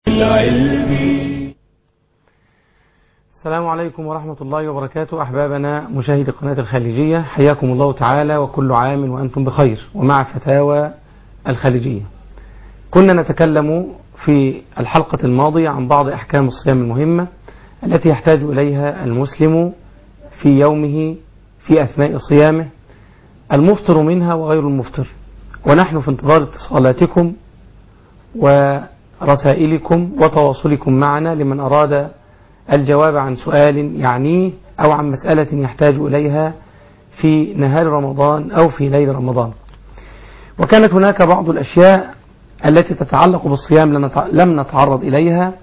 السلام عليكم ورحمة الله وبركاته أحبابنا مشاهدي قناة الخليجية حياكم الله تعالى وكل عام وأنتم بخير ومع فتاوى الخليجية كنا نتكلم في الحلقة الماضية عن بعض أحكام الصيام المهمة التي يحتاج إليها المسلم في يومه في أثناء صيامه المفطر منها وغير المفطر ونحن في انتظار اتصالاتكم ورسائلكم وتواصلكم معنا لمن أراد الجواب عن سؤال يعنيه أو عن مسألة يحتاج إليها في نهار رمضان أو في ليل رمضان وكانت هناك بعض الأشياء التي تتعلق بالصيام لم نتعرض إليها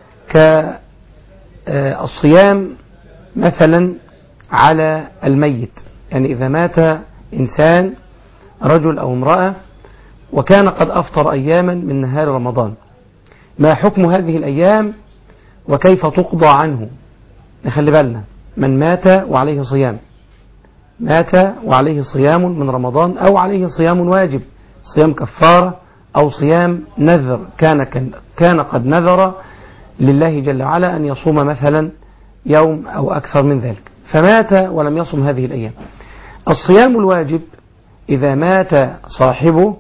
كالصيام مثلا على الميت يعني إذا مات إنسان رجل أو امرأة وكان قد أفطر أياما من نهار رمضان ما حكم هذه الأيام وكيف تقضى عنه نخلي بالنا من مات وعليه صيام مات وعليه صيام من رمضان أو عليه صيام واجب صيام كفارة أو صيام نذر كان, كان قد نذر لله جل وعلا أن يصوم مثلا يوم أو أكثر من ذلك فمات ولم يصم هذه الأيام الصيام الواجب إذا مات صاحبه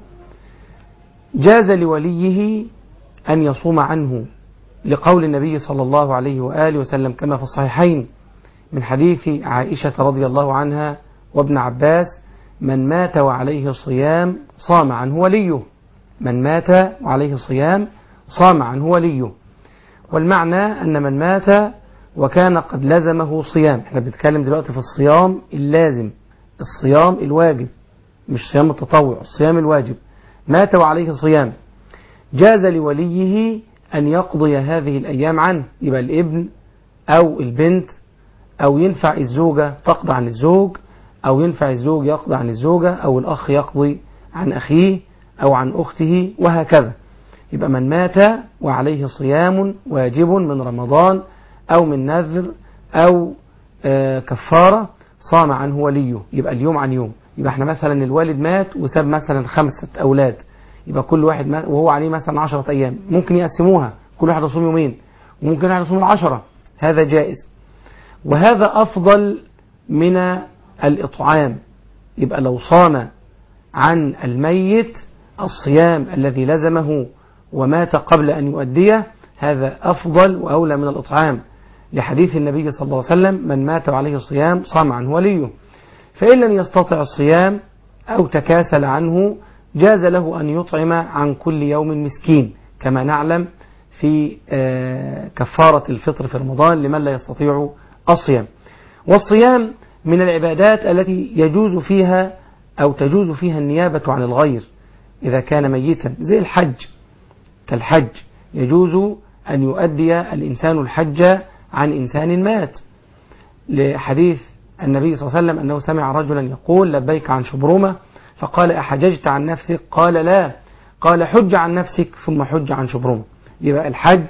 جاز لوليه أن يصوم عنه لقول النبي صلى الله عليه وآله وسلم كما في الصحيحين من حديث عائشة رضي الله عنها وابن عباس من مات وعليه صيام صام عنه وليه من مات وعليه صيام صام عنه وليه والمعنى أن من مات وكان قد لزمه صيام احنا بنتكلم دلوقتي في الصيام اللازم الصيام الواجب مش صيام التطوع الصيام الواجب مات وعليه صيام جاز لوليه أن يقضي هذه الأيام عنه يبقى الابن أو البنت أو ينفع الزوجة تقضي عن الزوج أو ينفع الزوج يقضي عن الزوجة أو الأخ يقضي عن أخيه أو عن أخته وهكذا يبقى من مات وعليه صيام واجب من رمضان أو من نذر أو كفارة صام عنه وليه يبقى اليوم عن يوم يبقى احنا مثلا الوالد مات وساب مثلا خمسة أولاد يبقى كل واحد وهو عليه مثلا عشرة أيام ممكن يقسموها كل واحد يصوم يومين وممكن واحد يصوم العشرة هذا جائز وهذا أفضل من الإطعام يبقى لو صام عن الميت الصيام الذي لزمه ومات قبل أن يؤديه هذا أفضل وأولى من الإطعام لحديث النبي صلى الله عليه وسلم من مات عليه الصيام صام عنه وليه فإن لم يستطع الصيام أو تكاسل عنه جاز له أن يطعم عن كل يوم مسكين كما نعلم في كفارة الفطر في رمضان لمن لا يستطيع الصيام والصيام من العبادات التي يجوز فيها أو تجوز فيها النيابة عن الغير إذا كان ميتا زي الحج كالحج يجوز أن يؤدي الإنسان الحج عن إنسان مات لحديث النبي صلى الله عليه وسلم أنه سمع رجلا يقول لبيك عن شبرمة فقال أحججت عن نفسك قال لا قال حج عن نفسك ثم حج عن شبرمة يبقى الحج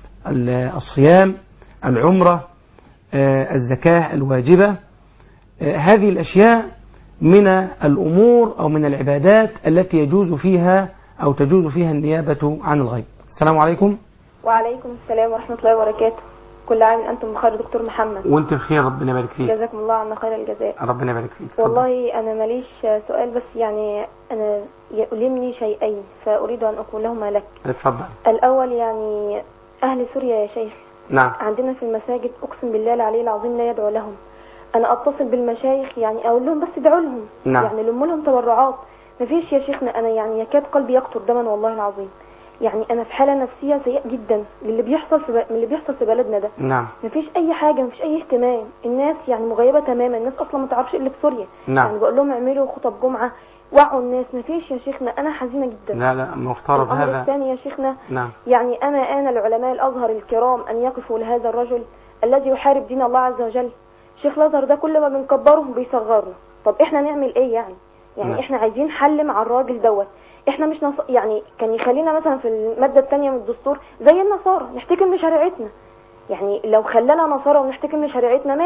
الصيام العمرة الزكاة الواجبة هذه الأشياء من الأمور أو من العبادات التي يجوز فيها أو تجوز فيها النيابة عن الغيب السلام عليكم وعليكم السلام ورحمة الله وبركاته كل عام أنتم بخير دكتور محمد وانت بخير ربنا يبارك فيك جزاكم الله عنا خير الجزاء ربنا يبارك فيك والله أنا ماليش سؤال بس يعني أنا يؤلمني شيئين فأريد أن أقولهما لك اتفضل الأول يعني أهل سوريا يا شيخ نعم عندنا في المساجد أقسم بالله العلي العظيم لا يدعو لهم أنا أتصل بالمشايخ يعني أقول لهم بس ادعوا لهم نعم. يعني لم لهم تبرعات مفيش يا شيخنا أنا يعني يكاد قلبي يقطر دما والله العظيم يعني أنا في حالة نفسية سيئة جدا للي بيحصل في ب... من اللي بيحصل في بلدنا ده نعم مفيش أي حاجة مفيش أي اهتمام الناس يعني مغيبة تماما الناس أصلا ما تعرفش اللي في سوريا نعم. يعني بقول لهم اعملوا خطب جمعة وعوا الناس مفيش يا شيخنا أنا حزينة جدا لا لا مفترض الأمر هذا الثاني يا شيخنا نعم يعني أنا آن العلماء الأزهر الكرام أن يقفوا لهذا الرجل الذي يحارب دين الله عز وجل شيخ الأزهر ده كل ما بنكبره بيصغرنا طب احنا نعمل ايه يعني يعني نعم. احنا عايزين حل مع الراجل دوت احنا مش نص... يعني كان يخلينا مثلا في المادة الثانية من الدستور زي النصارى نحتكم لشريعتنا يعني لو خلانا نصارى ونحتكم لشريعتنا ماشي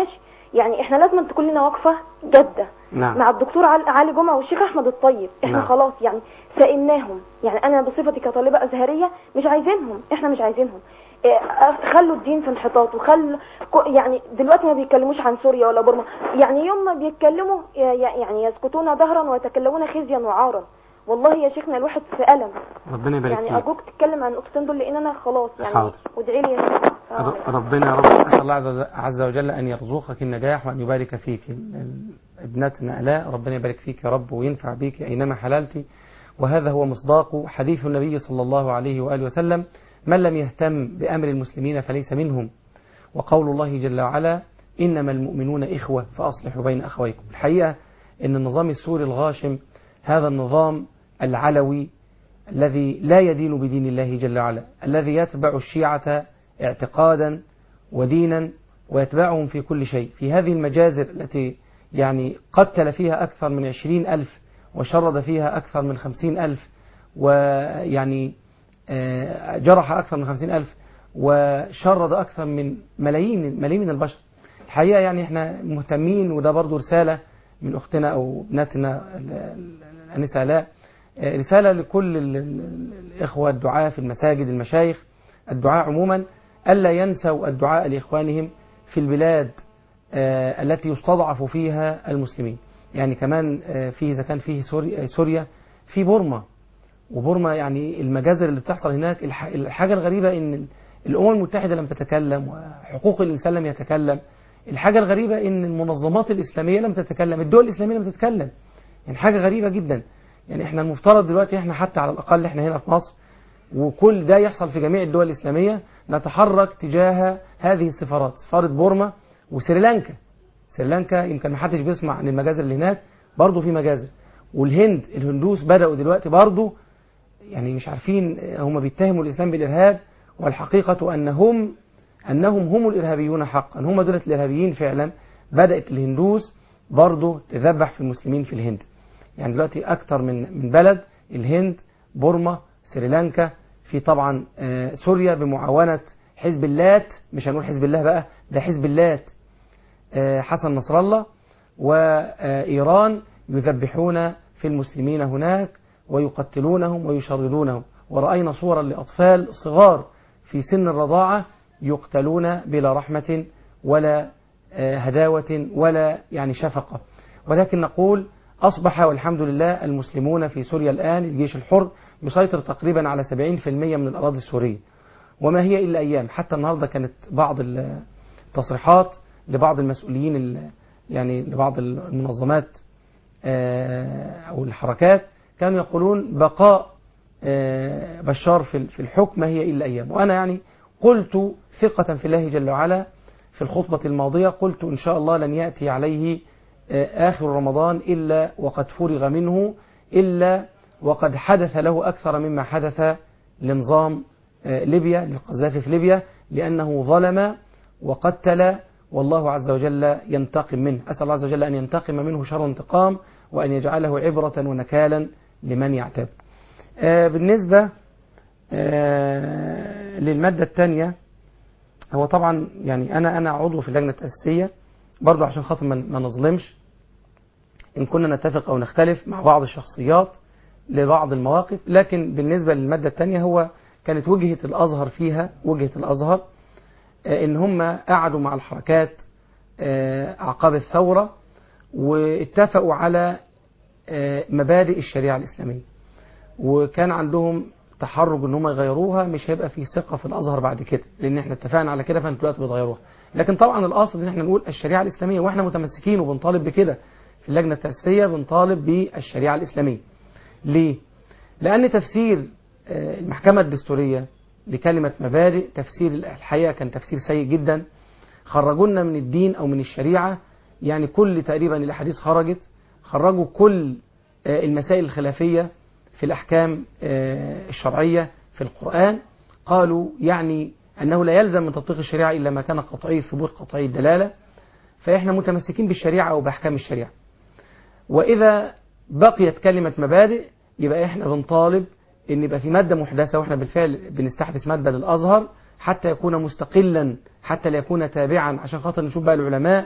يعني احنا لازم تكون لنا وقفه جاده نعم مع الدكتور عل- علي جمعه والشيخ احمد الطيب احنا نعم. خلاص يعني سئمناهم يعني انا بصفتي كطالبه ازهريه مش عايزينهم احنا مش عايزينهم إيه، خلوا الدين في انحطاط وخلوا كو- يعني دلوقتي ما بيتكلموش عن سوريا ولا برما يعني يوم ما بيتكلموا ي- ي- يعني يسكتون ظهرا ويتكلمون خزيا وعارا والله يا شيخنا الواحد في ألم ربنا يبارك يعني فيك ارجوك تتكلم عن الاختين دول لان انا خلاص يعني حاضر. وادعي لي يا شيخ ر- ربنا يا رب أسأل الله عز وز- عز وجل أن يرزقك النجاح وأن يبارك فيك ال- ال- ابنتنا آلاء ربنا يبارك فيك يا رب وينفع بك أينما حللت وهذا هو مصداق حديث النبي صلى الله عليه وآله وسلم من لم يهتم بأمر المسلمين فليس منهم وقول الله جل وعلا إنما المؤمنون إخوة فأصلحوا بين أخويكم الحقيقة أن النظام السوري الغاشم هذا النظام العلوي الذي لا يدين بدين الله جل وعلا الذي يتبع الشيعة اعتقادا ودينا ويتبعهم في كل شيء في هذه المجازر التي يعني قتل فيها أكثر من عشرين ألف وشرد فيها أكثر من خمسين ألف ويعني آه، جرح أكثر من خمسين ألف وشرد أكثر من ملايين ملايين من البشر الحقيقة يعني احنا مهتمين وده برضو رسالة من أختنا أو ابنتنا ال- ال- الأنسة آلاء آه، رسالة لكل ال- ال- الإخوة الدعاة في المساجد المشايخ الدعاء عموما ألا ينسوا الدعاء لإخوانهم في البلاد آه، التي يستضعف فيها المسلمين يعني كمان آه، في إذا كان فيه سوريا, سوريا في بورما وبورما يعني المجازر اللي بتحصل هناك الح- الحاجة الغريبة ان الأمم المتحدة لم تتكلم وحقوق الإنسان لم يتكلم الحاجة الغريبة ان المنظمات الإسلامية لم تتكلم الدول الإسلامية لم تتكلم يعني حاجة غريبة جدا يعني احنا المفترض دلوقتي احنا حتى على الأقل احنا هنا في مصر وكل ده يحصل في جميع الدول الإسلامية نتحرك تجاه هذه السفارات سفارة بورما وسريلانكا سريلانكا يمكن ما حدش بيسمع عن المجازر اللي هناك برضه في مجازر والهند الهندوس بدأوا دلوقتي برضه يعني مش عارفين هم بيتهموا الإسلام بالإرهاب والحقيقة أنهم أنهم هم الإرهابيون حقا هم دولة الإرهابيين فعلا بدأت الهندوس برضه تذبح في المسلمين في الهند يعني دلوقتي أكتر من من بلد الهند بورما سريلانكا في طبعا آه، سوريا بمعاونة حزب اللات مش هنقول حزب الله بقى ده حزب اللات آه، حسن نصر الله وإيران يذبحون في المسلمين هناك ويقتلونهم ويشردونهم ورأينا صورا لأطفال صغار في سن الرضاعة يقتلون بلا رحمة ولا آه، هداوة ولا يعني شفقة ولكن نقول أصبح والحمد لله المسلمون في سوريا الآن الجيش الحر يسيطر تقريبا على 70% من الأراضي السورية وما هي إلا أيام حتى النهاردة كانت بعض التصريحات لبعض المسؤولين ال- يعني لبعض المنظمات آه، أو الحركات كانوا يقولون بقاء آه، بشار في في الحكم ما هي إلا أيام وأنا يعني قلت ثقة في الله جل وعلا في الخطبة الماضية قلت إن شاء الله لن يأتي عليه آه، آخر رمضان إلا وقد فرغ منه إلا وقد حدث له أكثر مما حدث لنظام آه، ليبيا للقذافي في ليبيا لأنه ظلم وقتل والله عز وجل ينتقم منه أسأل الله عز وجل أن ينتقم منه شر انتقام وأن يجعله عبرة ونكالا لمن يعتب آه، بالنسبة آه، للمادة الثانية هو طبعا يعني أنا أنا عضو في اللجنة التأسيسية برضو عشان خاطر ما ما نظلمش إن كنا نتفق أو نختلف مع بعض الشخصيات لبعض المواقف لكن بالنسبة للمادة الثانية هو كانت وجهة الأزهر فيها وجهة الأزهر آه، إن هم قعدوا مع الحركات آه، أعقاب الثورة واتفقوا على آه، مبادئ الشريعة الإسلامية وكان عندهم تحرج ان هم يغيروها مش هيبقى في ثقه في الازهر بعد كده لان احنا اتفقنا على كده فانتوا دلوقتي بتغيروها لكن طبعا الاصل ان احنا نقول الشريعه الاسلاميه واحنا متمسكين وبنطالب بكده في اللجنه التاسيسيه بنطالب بالشريعه الاسلاميه ليه لان تفسير آه، المحكمه الدستوريه لكلمه مبادئ تفسير الحقيقه كان تفسير سيء جدا خرجونا من الدين او من الشريعه يعني كل تقريبا الاحاديث خرجت خرجوا كل آه، المسائل الخلافيه في الأحكام آه، الشرعية في القرآن قالوا يعني أنه لا يلزم من تطبيق الشريعة إلا ما كان قطعي الثبوت قطعي الدلالة فإحنا متمسكين بالشريعة أو بأحكام الشريعة وإذا بقيت كلمة مبادئ يبقى إحنا بنطالب إن يبقى في مادة محدثة وإحنا بالفعل بنستحدث مادة للأزهر حتى يكون مستقلا حتى لا يكون تابعا عشان خاطر نشوف بقى العلماء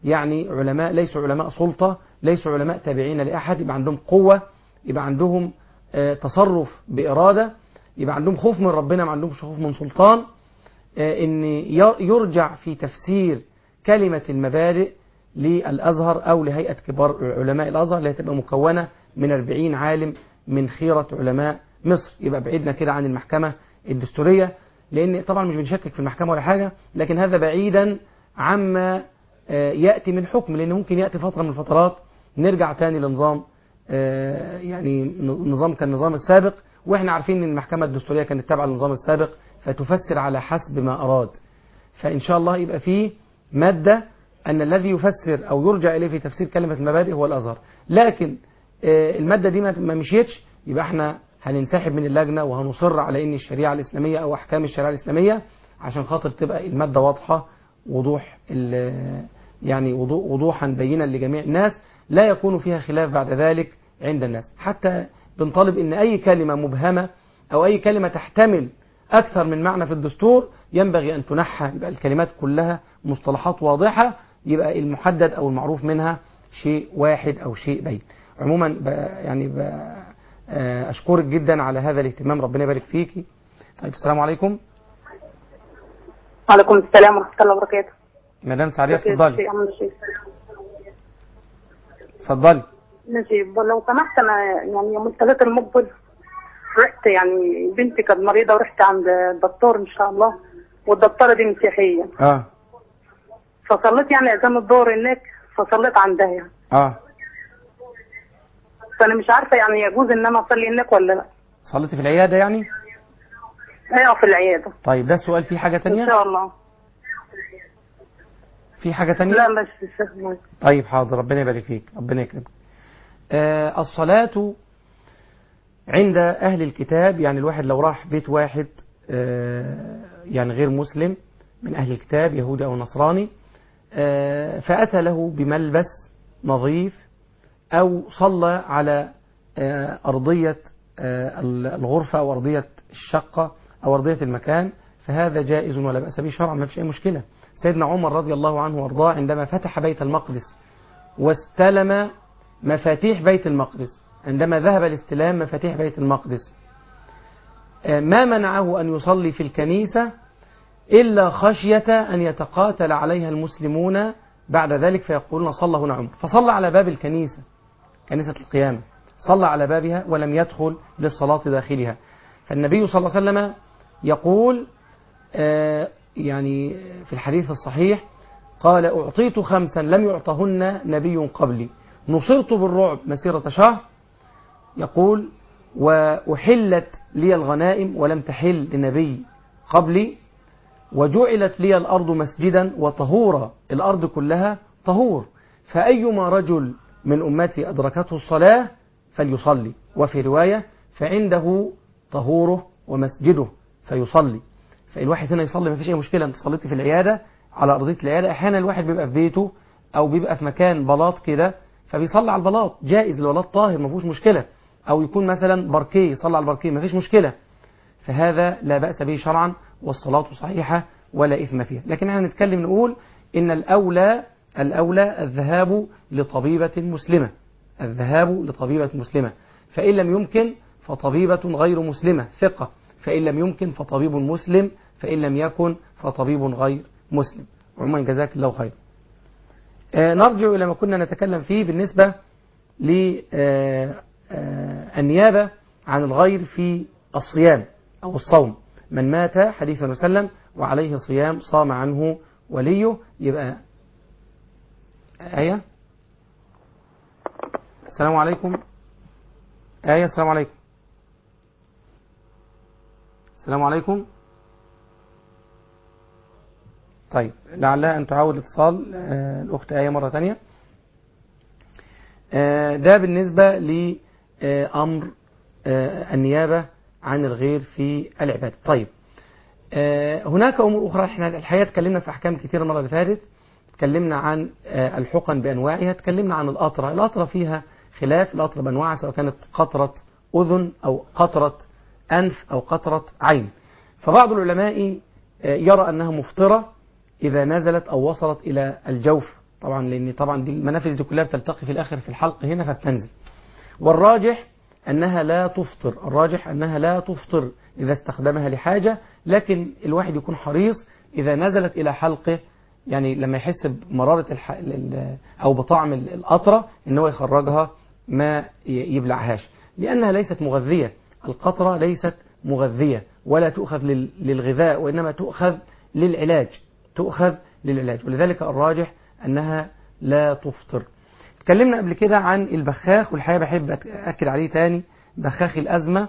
يعني علماء ليسوا علماء سلطة ليسوا علماء تابعين لأحد يبقى عندهم قوة يبقى عندهم آه، تصرف بإرادة يبقى عندهم خوف من ربنا ما عندهمش خوف من سلطان آه، ان ي- يرجع في تفسير كلمة المبادئ للأزهر أو لهيئة كبار علماء الأزهر اللي هتبقى مكونة من 40 عالم من خيرة علماء مصر يبقى بعيدنا كده عن المحكمة الدستورية لأن طبعا مش بنشكك في المحكمة ولا حاجة لكن هذا بعيدا عما آه، يأتي من حكم لأن ممكن يأتي فترة من الفترات نرجع تاني لنظام آه، يعني ن- نظام كان النظام السابق واحنا عارفين ان المحكمة الدستورية كانت تابعة للنظام السابق فتفسر على حسب ما أراد فإن شاء الله يبقى فيه مادة أن الذي يفسر أو يرجع إليه في تفسير كلمة المبادئ هو الأزهر لكن آه، المادة دي ما ما مشيتش يبقى احنا هننسحب من اللجنة وهنصر على أن الشريعة الإسلامية أو أحكام الشريعة الإسلامية عشان خاطر تبقى المادة واضحة وضوح ال- يعني وضو- وضوحا بينا لجميع الناس لا يكون فيها خلاف بعد ذلك عند الناس حتى بنطالب ان اي كلمة مبهمة او اي كلمة تحتمل اكثر من معنى في الدستور ينبغي ان تنحى يبقى الكلمات كلها مصطلحات واضحة يبقى المحدد او المعروف منها شيء واحد او شيء بين عموما ب يعني ب آه، اشكرك جدا على هذا الاهتمام ربنا يبارك فيكي طيب السلام عليكم وعليكم السلام ورحمة الله وبركاته مدام سعدية كيف اتفضلي يا عم نجيب؟ اتفضلي نجيب لو سمحت أنا يعني يوم الثلاث المقبل رحت يعني بنتي كانت مريضة ورحت عند الدكتور إن شاء الله والدكتورة دي مسيحية اه فصليت يعني أذان الظهر هناك فصليت عندها يعني اه فأنا مش عارفة يعني يجوز إن أنا أصلي هناك ولا لا صليتي في العيادة يعني أيوة في العيادة طيب ده السؤال فيه حاجة إن تانية شاء الله في حاجة تانية لا بس بس- طيب حاضر ربنا يبارك فيك ربنا يكرمك آه الصلاة عند أهل الكتاب يعني الواحد لو راح بيت واحد آه يعني غير مسلم من أهل الكتاب يهودي أو نصراني آه فأتى له بملبس نظيف أو صلى على آه أرضية آه الغرفة أو أرضية الشقة أو أرضية المكان فهذا جائز ولا بأس به شرعا ما فيش أي مشكلة سيدنا عمر رضي الله عنه وارضاه عندما فتح بيت المقدس واستلم مفاتيح بيت المقدس عندما ذهب لاستلام مفاتيح بيت المقدس آه، ما منعه أن يصلي في الكنيسة إلا خشية أن يتقاتل عليها المسلمون بعد ذلك فيقولون صلى هنا عمر فصلى على باب الكنيسة كنيسة القيامة صلى على بابها ولم يدخل للصلاة داخلها فالنبي صلى الله عليه وسلم يقول آه، يعني في الحديث الصحيح قال أعطيت خمسا لم يعطهن نبي قبلي نصرت بالرعب مسيرة شهر يقول وأحلت لي الغنائم ولم تحل لنبي قبلي وجعلت لي الأرض مسجدا وطهورا الأرض كلها طهور فأيما رجل من أمتي أدركته الصلاة فليصلي وفي رواية فعنده طهوره ومسجده فيصلي فالواحد هنا يصلي ما فيش أي مشكلة أنت صليت في العيادة على أرضية العيادة أحيانا الواحد بيبقى في بيته أو بيبقى في مكان بلاط كده فبيصلي على البلاط جائز البلاط طاهر ما فيهوش مشكلة أو يكون مثلا باركيه يصلي على الباركيه ما فيش مشكلة فهذا لا بأس به شرعا والصلاة صحيحة ولا إثم فيها لكن احنا نتكلم نقول إن الأولى الأولى الذهاب لطبيبة مسلمة الذهاب لطبيبة مسلمة فإن لم يمكن فطبيبة غير مسلمة ثقة فإن لم يمكن فطبيب مسلم فإن لم يكن فطبيب غير مسلم عموما جزاك الله خير آه نرجع إلى ما كنا نتكلم فيه بالنسبة للنيابة عن الغير في الصيام أو الصوم من مات حديث وسلم وعليه صيام صام عنه وليه يبقى آية السلام عليكم آية السلام عليكم السلام عليكم طيب لعلها أن تعاود الاتصال آه، الأخت آية مرة تانية آه، ده بالنسبة لأمر آه، النيابة عن الغير في العبادة طيب آه، هناك أمور أخرى احنا الحقيقة اتكلمنا في أحكام كتير المرة اللي فاتت اتكلمنا عن آه، الحقن بأنواعها اتكلمنا عن القطرة القطرة فيها خلاف القطرة بأنواعها سواء كانت قطرة أذن أو قطرة أنف أو قطرة عين فبعض العلماء آه، يرى أنها مفطرة إذا نزلت أو وصلت إلى الجوف طبعا لأن طبعا دي المنافذ دي كلها بتلتقي في الآخر في الحلق هنا فبتنزل والراجح أنها لا تفطر الراجح أنها لا تفطر إذا استخدمها لحاجة لكن الواحد يكون حريص إذا نزلت إلى حلقه يعني لما يحس بمرارة الح... ال- أو بطعم ال- القطرة إن هو يخرجها ما ي- يبلعهاش لأنها ليست مغذية القطرة ليست مغذية ولا تؤخذ لل- للغذاء وإنما تؤخذ للعلاج تؤخذ للعلاج ولذلك الراجح أنها لا تفطر اتكلمنا قبل كده عن البخاخ والحقيقة بحب أكد عليه تاني بخاخ الأزمة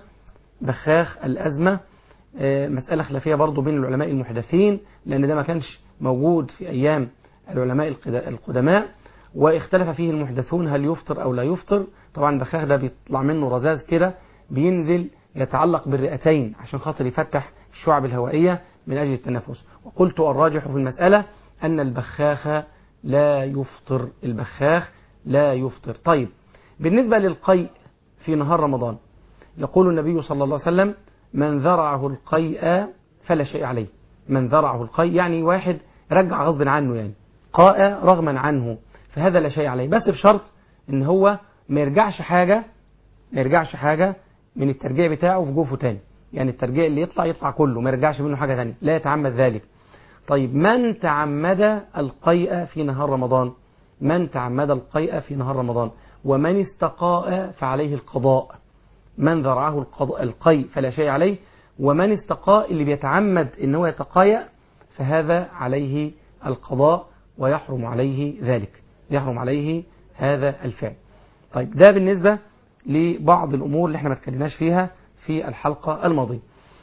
بخاخ الأزمة آه، مسألة خلافية برضو بين العلماء المحدثين لأن ده ما كانش موجود في أيام العلماء القد- القدماء واختلف فيه المحدثون هل يفطر أو لا يفطر طبعا البخاخ ده بيطلع منه رذاذ كده بينزل يتعلق بالرئتين عشان خاطر يفتح الشعب الهوائية من أجل التنفس وقلت الراجح في المسألة أن البخاخ لا يفطر البخاخ لا يفطر طيب بالنسبة للقيء في نهار رمضان يقول النبي صلى الله عليه وسلم من ذرعه القيء فلا شيء عليه من ذرعه القيء يعني واحد رجع غصب عنه يعني قاء رغما عنه فهذا لا شيء عليه بس بشرط ان هو ما يرجعش حاجة ما يرجعش حاجة من الترجيع بتاعه في جوفه تاني يعني الترجيع اللي يطلع يطلع كله ما يرجعش منه حاجة تانية لا يتعمد ذلك طيب من تعمد القيء في نهار رمضان من تعمد القيء في نهار رمضان ومن استقاء فعليه القضاء من ذرعه القضاء القيء فلا شيء عليه ومن استقاء اللي بيتعمد ان هو يتقايأ فهذا عليه القضاء ويحرم عليه ذلك يحرم عليه هذا الفعل طيب ده بالنسبة لبعض الأمور اللي احنا ما اتكلمناش فيها في الحلقة الماضية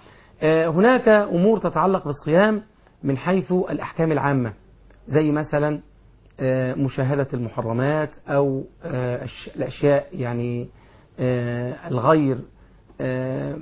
آه، هناك أمور تتعلق بالصيام من حيث الأحكام العامة زي مثلا آه، مشاهدة المحرمات أو آه، الش- الأشياء يعني آه، الغير آه،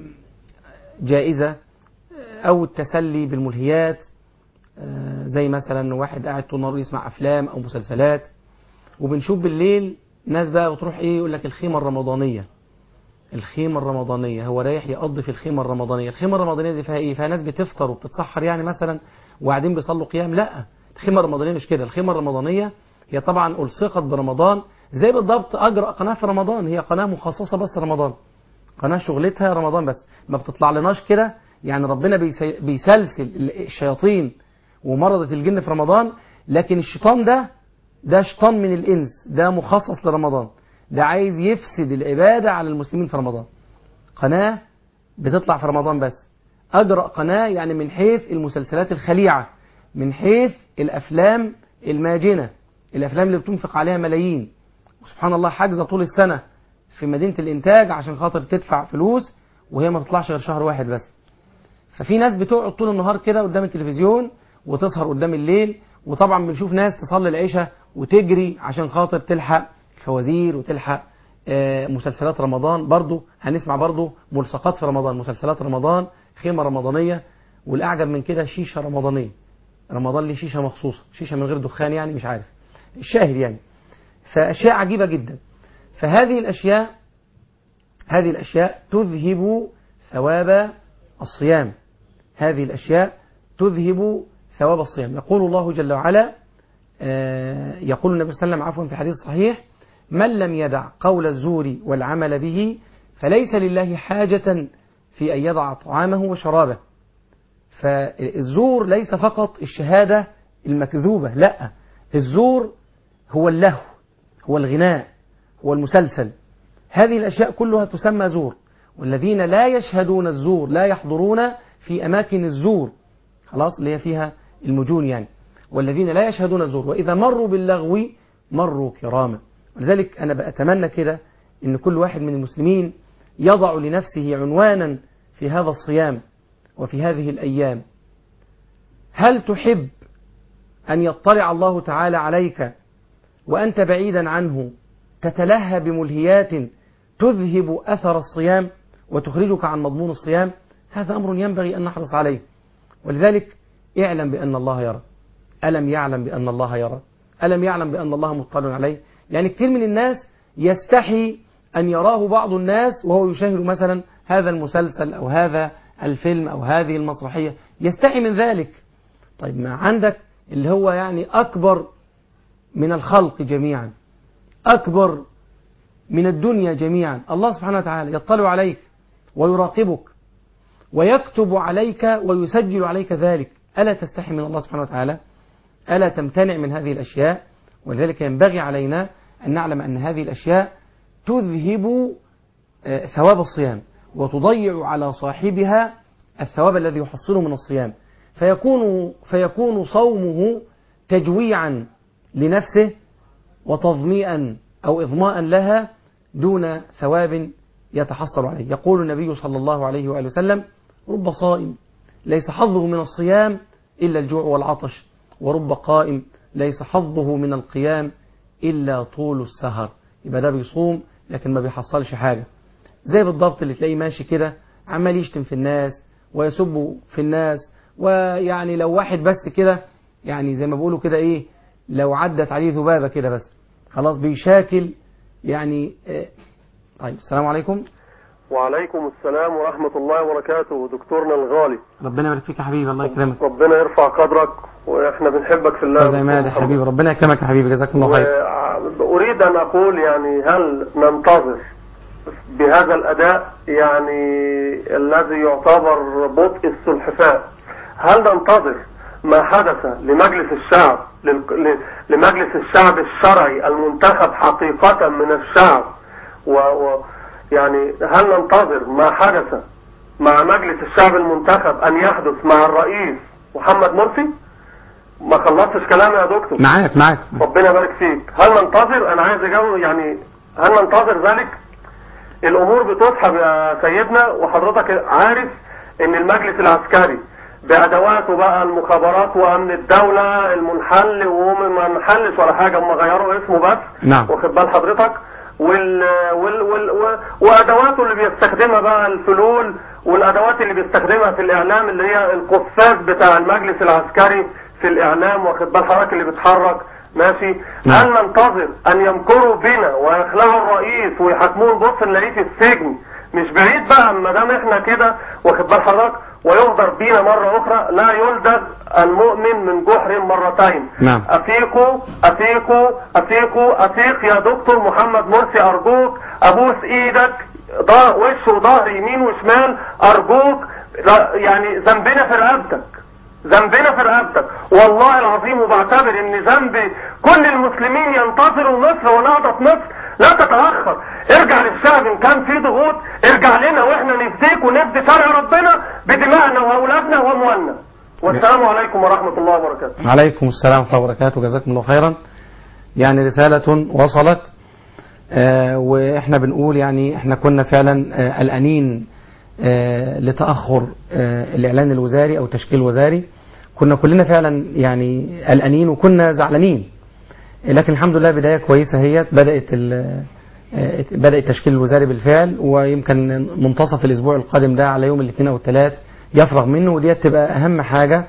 جائزة آه، أو التسلي بالملهيات آه، زي مثلا واحد قاعد طول النهار يسمع أفلام أو مسلسلات وبنشوف بالليل ناس بقى بتروح إيه يقول لك الخيمة الرمضانية الخيمة الرمضانية هو رايح يقضي في الخيمة الرمضانية الخيمة الرمضانية دي فيها إيه فيها ناس بتفطر وبتتسحر يعني مثلا وبعدين بيصلوا قيام لا الخيمة الرمضانية مش كده الخيمة الرمضانية هي طبعا ألصقت برمضان زي بالضبط أجرأ قناة في رمضان هي قناة مخصصة بس رمضان قناة شغلتها رمضان بس ما بتطلع لناش كده يعني ربنا بيسي- بيسلسل الشياطين ومرضة الجن في رمضان لكن الشيطان ده ده شيطان من الإنس ده مخصص لرمضان ده عايز يفسد العبادة على المسلمين في رمضان قناة بتطلع في رمضان بس أجرأ قناة يعني من حيث المسلسلات الخليعة من حيث الأفلام الماجنة الأفلام اللي بتنفق عليها ملايين وسبحان الله حاجزة طول السنة في مدينة الإنتاج عشان خاطر تدفع فلوس وهي ما بتطلعش غير شهر واحد بس ففي ناس بتقعد طول النهار كده قدام التلفزيون وتسهر قدام الليل وطبعا بنشوف ناس تصلي العشاء وتجري عشان خاطر تلحق الفوازير وتلحق آه، مسلسلات رمضان برضو هنسمع برضو ملصقات في رمضان مسلسلات رمضان خيمة رمضانية والأعجب من كده شيشة رمضانية رمضان ليه شيشة مخصوصة شيشة من غير دخان يعني مش عارف الشاهد يعني فأشياء عجيبة جدا فهذه الأشياء هذه الأشياء تذهب ثواب الصيام هذه الأشياء تذهب ثواب الصيام يقول الله جل وعلا آه، يقول النبي صلى الله عليه وسلم عفوا في الحديث الصحيح من لم يدع قول الزور والعمل به فليس لله حاجة في أن يضع طعامه وشرابه فالزور ليس فقط الشهادة المكذوبة لا الزور هو اللهو هو الغناء هو المسلسل هذه الأشياء كلها تسمى زور والذين لا يشهدون الزور لا يحضرون في أماكن الزور خلاص اللي هي فيها المجون يعني والذين لا يشهدون الزور وإذا مروا باللغو مروا كراما ولذلك أنا بأتمنى كده إن كل واحد من المسلمين يضع لنفسه عنوانا في هذا الصيام وفي هذه الأيام هل تحب أن يطلع الله تعالى عليك وأنت بعيدا عنه تتلهى بملهيات تذهب أثر الصيام وتخرجك عن مضمون الصيام هذا أمر ينبغي أن نحرص عليه ولذلك اعلم بأن الله يرى ألم يعلم بأن الله يرى ألم يعلم بأن الله مطلع عليه يعني كثير من الناس يستحي أن يراه بعض الناس وهو يشاهد مثلا هذا المسلسل أو هذا الفيلم أو هذه المسرحية يستحي من ذلك طيب ما عندك اللي هو يعني أكبر من الخلق جميعا أكبر من الدنيا جميعا الله سبحانه وتعالى يطلع عليك ويراقبك ويكتب عليك ويسجل عليك ذلك ألا تستحي من الله سبحانه وتعالى ألا تمتنع من هذه الأشياء ولذلك ينبغي علينا أن نعلم أن هذه الأشياء تذهب آه، ثواب الصيام وتضيع على صاحبها الثواب الذي يحصله من الصيام فيكون فيكون صومه تجويعا لنفسه وتظميئا أو إظماء لها دون ثواب يتحصل عليه يقول النبي صلى الله عليه وآله وسلم رب صائم ليس حظه من الصيام إلا الجوع والعطش ورب قائم ليس حظه من القيام إلا طول السهر يبقى ده بيصوم لكن ما بيحصلش حاجة زي بالضبط اللي تلاقيه ماشي كده عمال يشتم في الناس ويسب في الناس ويعني لو واحد بس كده يعني زي ما بيقولوا كده ايه لو عدت عليه ذبابة كده بس خلاص بيشاكل يعني آه، طيب السلام عليكم وعليكم السلام ورحمة الله وبركاته دكتورنا الغالي ربنا يبارك فيك يا حبيبي الله يكرمك ربنا يرفع قدرك واحنا بنحبك في الله استاذ عماد يا حبيبي ربنا يكرمك يا حبيبي جزاك الله خير وأريد أن أقول يعني هل ننتظر بهذا الأداء يعني الذي يعتبر بطء السلحفاة هل ننتظر ما حدث لمجلس الشعب لل- ل- لمجلس الشعب الشرعي المنتخب حقيقة من الشعب و و يعني هل ننتظر ما حدث مع مجلس الشعب المنتخب أن يحدث مع الرئيس محمد مرسي ما خلصتش كلامي يا دكتور معاك معاك ربنا يبارك فيك هل ننتظر انا عايز اجاوب يعني هل ننتظر ذلك الامور بتسحب يا سيدنا وحضرتك عارف ان المجلس العسكري بادواته بقى المخابرات وامن الدولة المنحل وما انحلش ولا حاجة هم غيروا اسمه بس نعم. واخد بال حضرتك وال وال وال و- وادواته اللي بيستخدمها بقى الفلول والادوات اللي بيستخدمها في الاعلام اللي هي القفاز بتاع المجلس العسكري في الاعلام واخد بال حضرتك اللي بيتحرك ماشي نعم. هل ننتظر ان يمكروا بنا ويخلعوا الرئيس ويحاكموه نبص نلاقيه في السجن مش بعيد بقى ما دام احنا كده واخد بال حضرتك ويغدر بينا مرة اخرى لا يلدغ المؤمن من جحر مرتين نعم. افيقوا افيقوا افيقوا افيق يا دكتور محمد مرسي ارجوك ابوس ايدك ضا وش وظهر يمين وشمال ارجوك لا- يعني ذنبنا في رقبتك ذنبنا في رقبتك والله العظيم وبعتبر ان ذنب كل المسلمين ينتظروا مصر ونهضة مصر لا تتأخر ارجع للشعب ان كان في ضغوط ارجع لنا واحنا نفديك ونفدي شرع ربنا بدمائنا واولادنا واموالنا والسلام عليكم ورحمة الله وبركاته عليكم السلام ورحمة الله وبركاته جزاكم الله خيرا يعني رسالة وصلت آه، واحنا بنقول يعني احنا كنا فعلا آه، قلقانين آه، لتأخر آه، الإعلان الوزاري أو تشكيل الوزاري كنا كلنا فعلا يعني قلقانين وكنا زعلانين لكن الحمد لله بداية كويسة هي بدأت ال- آه، بدأ التشكيل الوزاري بالفعل ويمكن منتصف الأسبوع القادم ده على يوم الاثنين أو الثلاث يفرغ منه ودي تبقى أهم حاجة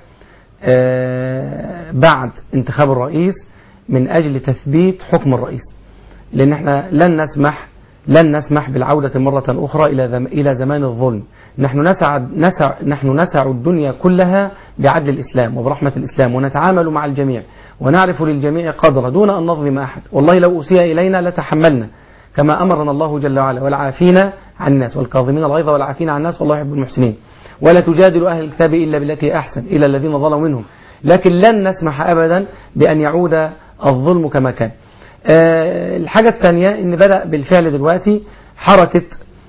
آه، بعد انتخاب الرئيس من أجل تثبيت حكم الرئيس لأن احنا لن نسمح لن نسمح بالعودة مرة أخرى إلى زم إلى زمان الظلم نحن نسع نسع نحن نسع الدنيا كلها بعدل الإسلام وبرحمة الإسلام ونتعامل مع الجميع ونعرف للجميع قدره دون أن نظلم أحد والله لو أسيء إلينا لتحملنا كما أمرنا الله جل وعلا والعافين عن الناس والكاظمين الغيظ والعافين عن الناس والله يحب المحسنين ولا تجادل أهل الكتاب إلا بالتي أحسن إلى الذين ظلموا منهم لكن لن نسمح أبدا بأن يعود الظلم كما كان آه، الحاجة الثانية ان بدأ بالفعل دلوقتي حركة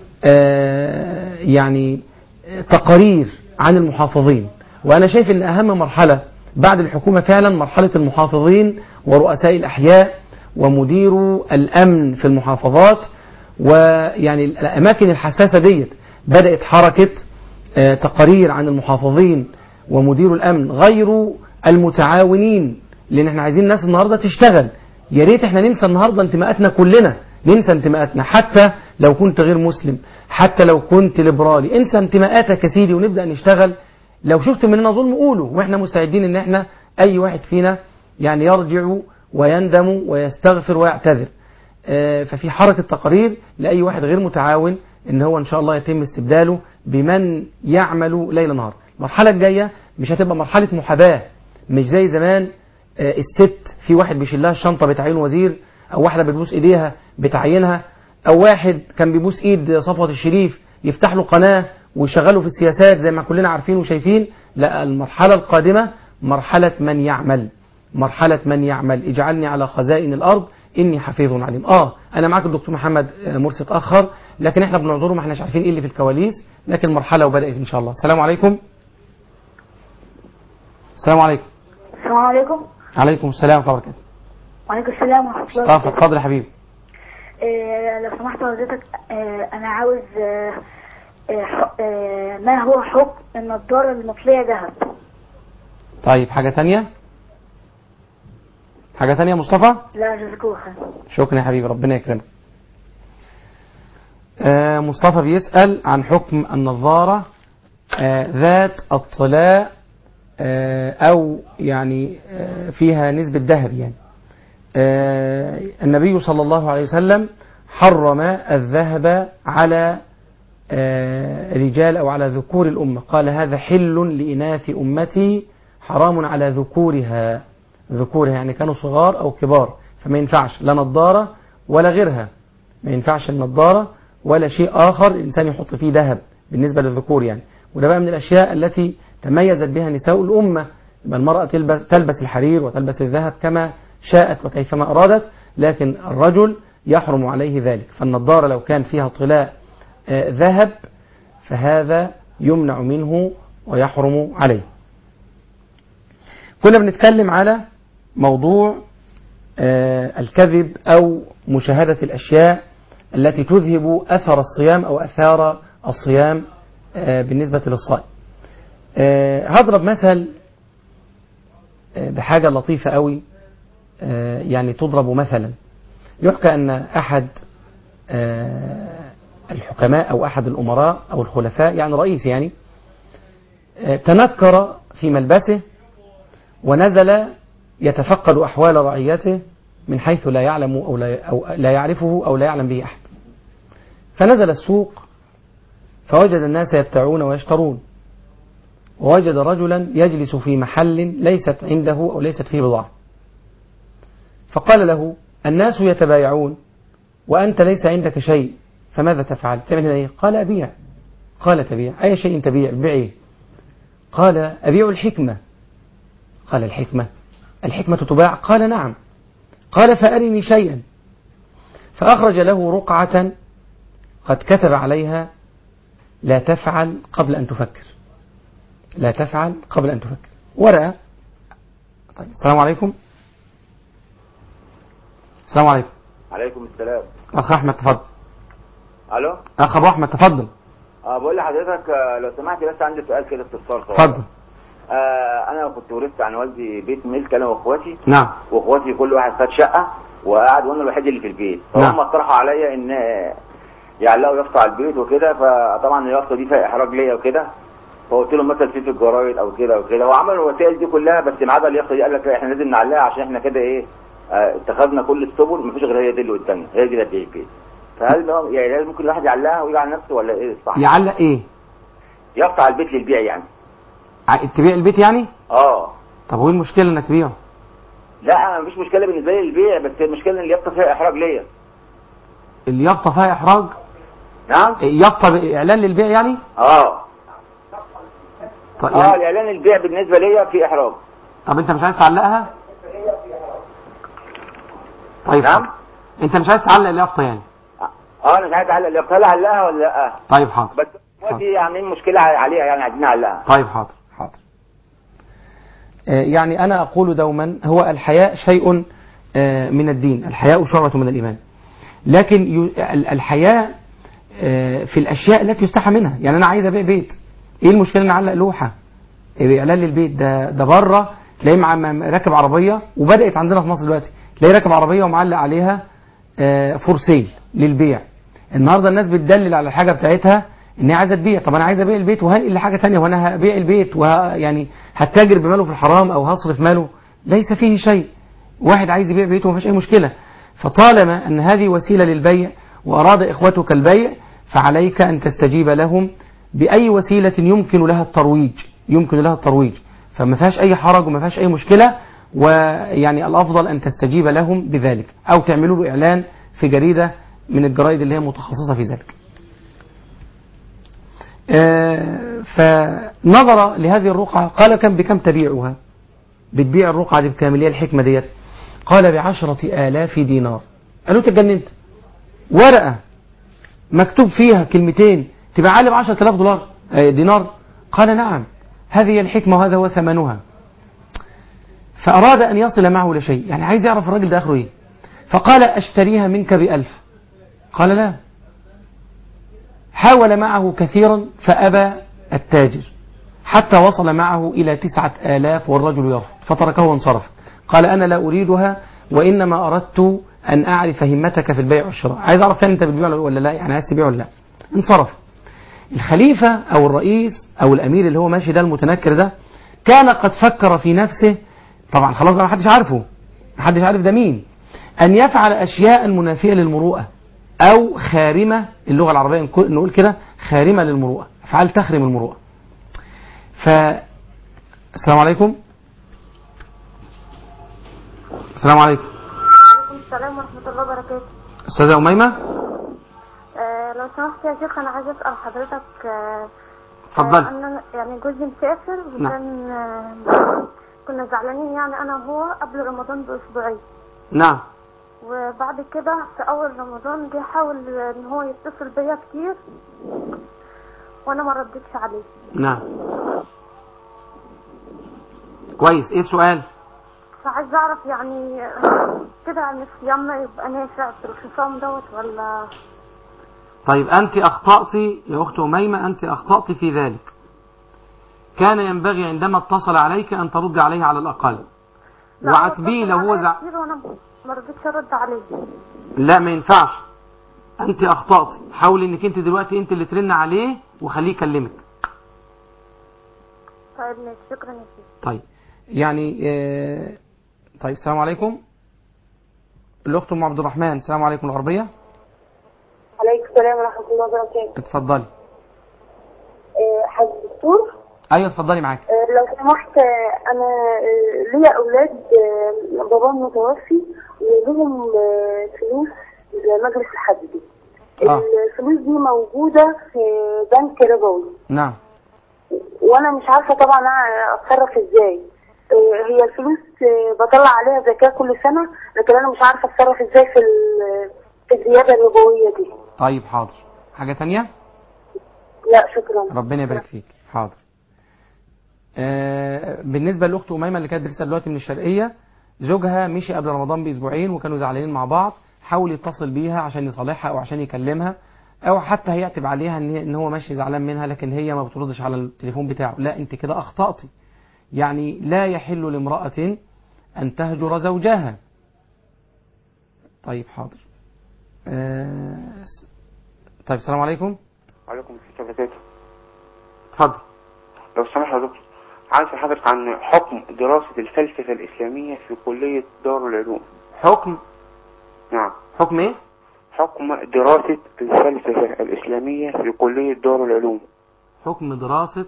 آه، يعني تقارير عن المحافظين وأنا شايف ان أهم مرحلة بعد الحكومة فعلا مرحلة المحافظين ورؤساء الأحياء ومدير الأمن في المحافظات ويعني الأماكن الحساسة ديت بدأت حركة آه، تقارير عن المحافظين ومدير الأمن غير المتعاونين لأن احنا عايزين الناس النهاردة تشتغل يا ريت احنا ننسى النهاردة انتماءاتنا كلنا ننسى انتماءاتنا حتى لو كنت غير مسلم حتى لو كنت ليبرالي انسى انتماءاتك يا سيدي ونبدأ نشتغل لو شفت مننا ظلم قوله واحنا مستعدين ان احنا اي واحد فينا يعني يرجع ويندم ويستغفر ويعتذر آه، ففي حركة تقارير لأي واحد غير متعاون ان هو ان شاء الله يتم استبداله بمن يعمل ليل نهار المرحلة الجاية مش هتبقى مرحلة محاباة مش زي زمان آه، الست في واحد بيشيل لها الشنطة بتعين وزير أو واحدة بتبوس إيديها بتعينها أو واحد كان بيبوس إيد صفوة الشريف يفتح له قناة ويشغله في السياسات زي ما كلنا عارفين وشايفين لا المرحلة القادمة مرحلة من يعمل مرحلة من يعمل اجعلني على خزائن الأرض إني حفيظ عليم آه أنا معاك الدكتور محمد آه، مرسي اتأخر لكن إحنا بنعذره ما إحناش عارفين إيه اللي في الكواليس لكن مرحلة وبدأت إن شاء الله السلام عليكم السلام عليكم السلام عليكم عليكم السلام ورحمة الله وبركاته وعليكم السلام ورحمة الله مصطفى وبركاته اتفضل يا حبيبي آه، لو سمحت حضرتك آه، أنا عاوز آه، آه، ح- آه، ما هو حكم النضارة المطلية ذهب طيب حاجة تانية حاجة تانية يا مصطفى لا جزاكوه خير شكرا يا حبيبي ربنا يكرمك آه مصطفى بيسأل عن حكم النظارة آه ذات الطلاء آه أو يعني آه فيها نسبة ذهب يعني آه النبي صلى الله عليه وسلم حرم الذهب على آه رجال أو على ذكور الأمة قال هذا حل لإناث أمتي حرام على ذكورها ذكورها يعني كانوا صغار أو كبار فما ينفعش لا نظارة ولا غيرها ما ينفعش النظارة ولا شيء آخر الإنسان يحط فيه ذهب بالنسبة للذكور يعني وده بقى من الأشياء التي تميزت بها نساء الأمة يبقى المرأة تلبس, تلبس الحرير وتلبس الذهب كما شاءت وكيفما أرادت لكن الرجل يحرم عليه ذلك فالنظارة لو كان فيها طلاء آه، ذهب فهذا يمنع منه ويحرم عليه كنا بنتكلم على موضوع آه، الكذب أو مشاهدة الأشياء التي تذهب أثر الصيام أو أثار الصيام آه، بالنسبة للصائم آه، هضرب مثل آه، بحاجة لطيفة قوي آه، يعني تضرب مثلا يحكى أن أحد آه، الحكماء أو أحد الأمراء أو الخلفاء يعني رئيس يعني آه، تنكر في ملبسه ونزل يتفقد أحوال رعيته من حيث لا يعلم أو لا, أو لا يعرفه أو لا يعلم به أحد فنزل السوق فوجد الناس يبتعون ويشترون ووجد رجلا يجلس في محل ليست عنده أو ليست فيه بضاعة فقال له الناس يتبايعون وأنت ليس عندك شيء فماذا تفعل تعمل هنا إيه؟ قال أبيع قال تبيع أي شيء تبيع بيع إيه؟ قال أبيع الحكمة قال الحكمة الحكمة تباع قال نعم قال فأرني شيئا فأخرج له رقعة قد كتب عليها لا تفعل قبل أن تفكر لا تفعل قبل أن تفكر ورقة طيب السلام عليكم السلام عليكم عليكم السلام أخ أحمد تفضل الو أخ أبو أحمد تفضل اه بقول لحضرتك آه، لو سمحت بس عندي سؤال كده استفسار صغير. تفضل آه انا كنت ورثت عن والدي بيت ملك انا واخواتي نعم واخواتي كل واحد خد شقه وقعد وانا الوحيد اللي في البيت نعم. فهم اقترحوا عليا ان آه، يعلقوا يافطه على البيت وكده فطبعا اليافطه دي فيها احراج ليا وكده فقلت لهم مثلا في في الجرايد او كده وكده وعملوا الوسائل دي كلها بس ما عدا اليافطه دي قال لك لا، احنا لازم نعلقها عشان احنا كده ايه آه، اتخذنا كل السبل مفيش غير هي دي اللي قدامنا هي دي اللي هتبيع البيت فهل ده يعني لازم ممكن الواحد يعلقها ويجي على نفسه ولا ايه الصح؟ يعلق إيه يقطع البيت للبيع يعني ع- تبيع البيت يعني اه طب وايه المشكلة انك تبيعه لا انا مفيش مشكله بالنسبه لي للبيع بس المشكله ان اليافطه فيها احراج ليا اليافطة فيها إحراج نعم يافطة بإعلان للبيع يعني اه طيب, اه يعني الاعلان البيع بالنسبه ليا في احراج طب أنت مش عايز تعلقها طيب نعم حاضر. أنت مش عايز تعلق اليافطة يعني اه انا مش عايز اعلق اليافطه هل اعلقها ولا لا طيب حاضر بس دلوقتي عاملين مشكله عليها يعني عايزين نعلقها طيب حاضر حاضر آه، يعني أنا أقول دوما هو الحياء شيء آه، من الدين الحياء شعبة من الإيمان لكن ي- ال- الحياء آه، في الأشياء التي يستحى منها يعني أنا عايز أبيع بيت إيه المشكلة إن أعلق لوحة إيه إعلان للبيت ده ده بره تلاقيه مع مع- راكب عربية وبدأت عندنا في مصر دلوقتي تلاقيه راكب عربية ومعلق عليها فور سيل للبيع النهارده الناس بتدلل على الحاجة بتاعتها ان هي عايزه تبيع طب انا عايز ابيع البيت وهنقل لحاجه ثانيه وانا هبيع البيت وه يعني هتاجر بماله في الحرام او هصرف ماله ليس فيه شيء واحد عايز يبيع بيته وما فيش اي مشكله فطالما ان هذه وسيله للبيع واراد اخوتك البيع فعليك ان تستجيب لهم باي وسيله يمكن لها الترويج يمكن لها الترويج فما فيهاش اي حرج وما فيهاش اي مشكله ويعني الأفضل أن تستجيب لهم بذلك أو تعملوا له إعلان في جريدة من الجرائد اللي هي متخصصة في ذلك آه، فنظر لهذه الرقعة قال كم بكم تبيعها بتبيع الرقعة دي بكام اللي هي الحكمة ديت قال بعشرة آلاف دينار قالوا تجننت ورقة مكتوب فيها كلمتين تبقى عالي بعشرة آلاف دولار آه، دينار قال نعم هذه هي الحكمة وهذا هو ثمنها فأراد أن يصل معه لشيء يعني عايز يعرف الراجل ده آخره إيه فقال أشتريها منك بألف قال لا حاول معه كثيرا فأبى التاجر حتى وصل معه إلى تسعة آلاف والرجل يرفض فتركه وانصرف قال أنا لا أريدها وإنما أردت أن أعرف همتك في البيع والشراء عايز أعرف فعلا أنت بتبيع ولا لا يعني عايز تبيع ولا لا انصرف الخليفة أو الرئيس أو الأمير اللي هو ماشي ده المتنكر ده كان قد فكر في نفسه طبعا خلاص بقى محدش عارفه محدش عارف ده مين أن يفعل أشياء منافية للمروءة أو خارمة اللغة العربية نقول- نقول كده خارمة للمروءة أفعال تخرم المروءة ف السلام عليكم السلام عليكم وعليكم السلام ورحمة الله وبركاته أستاذة أميمة آه لو سمحت يا شيخ أنا عايزة أسأل حضرتك آه اتفضل آه أنا يعني جوزي مسافر نعم. وكان آه كنا زعلانين يعني أنا وهو قبل رمضان بأسبوعين نعم وبعد كده في أول رمضان جه حاول إن هو يتصل بيا كتير وأنا ما ردتش عليه نعم كويس ايه السؤال فعايزة أعرف يعني آه، كده يعني صيامنا يبقى نافع في الخصام دوت ولا طيب أنت أخطأت يا أخت أميمة أنت أخطأت في ذلك كان ينبغي عندما اتصل عليك أن ترد عليه على الأقل لا، وعتبيه اتصل لو هو عليا زع... كتير وأنا ما رضيتش أرد عليه لا ما ينفعش أنت أخطأت حاول إنك أنت دلوقتي أنت اللي ترن عليه وخليه يكلمك طيب ماشي شكرا يا شيخ طيب يعني آه... طيب السلام عليكم الأخت أم عبد الرحمن السلام عليكم الغربية عليكم السلام ورحمة الله وبركاته اتفضلي آه، حاج دكتور أيوة اتفضلي معاك آه، لو سمحت آه، أنا آه، ليا أولاد آه، باباهم متوفي ولهم آه، فلوس لمجلس الحج آه. الفلوس دي موجودة في بنك ربوي نعم وأنا مش عارفة طبعا أنا أتصرف إزاي آه، هي الفلوس آه، بطلع عليها زكاة كل سنة لكن أنا مش عارفة أتصرف إزاي في ال- في الزيادة الربوية دي طيب حاضر حاجة تانية لا شكرا ربنا يبارك فيك حاضر آه بالنسبة لأخت أميمة اللي كانت بتسأل دلوقتي من الشرقية زوجها مشي قبل رمضان بأسبوعين وكانوا زعلانين مع بعض حاول يتصل بيها عشان يصالحها أو عشان يكلمها أو حتى هيعتب عليها إن إن هو ماشي زعلان منها لكن هي ما بتردش على التليفون بتاعه لا أنت كده أخطأتي يعني لا يحل لامرأة أن تهجر زوجها طيب حاضر آه طيب السلام عليكم وعليكم السلام وبركاته اتفضل لو سمحت يا دكتور عايز حضرتك عن حكم دراسة الفلسفة الإسلامية في كلية دار العلوم حكم نعم حكم ايه حكم دراسة الفلسفة الإسلامية في كلية دار العلوم حكم دراسة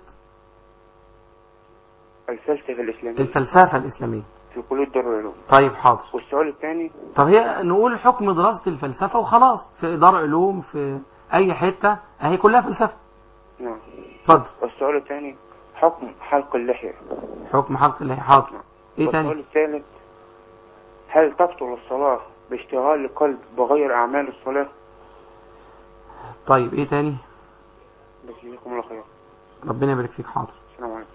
الفلسفة الإسلامية الفلسفة الإسلامية في كلية دار العلوم طيب حاضر والسؤال الثاني طب هي نقول حكم دراسة الفلسفة وخلاص في دار علوم في أي حتة أهي كلها فلسفة نعم اتفضل والسؤال الثاني حكم حلق اللحية حكم حلق الله حاضر ايه والسؤال تاني الثالث هل تبطل الصلاة باشتغال القلب بغير أعمال الصلاة طيب ايه تاني بس جزاكم الله خير ربنا يبارك فيك حاضر السلام عليكم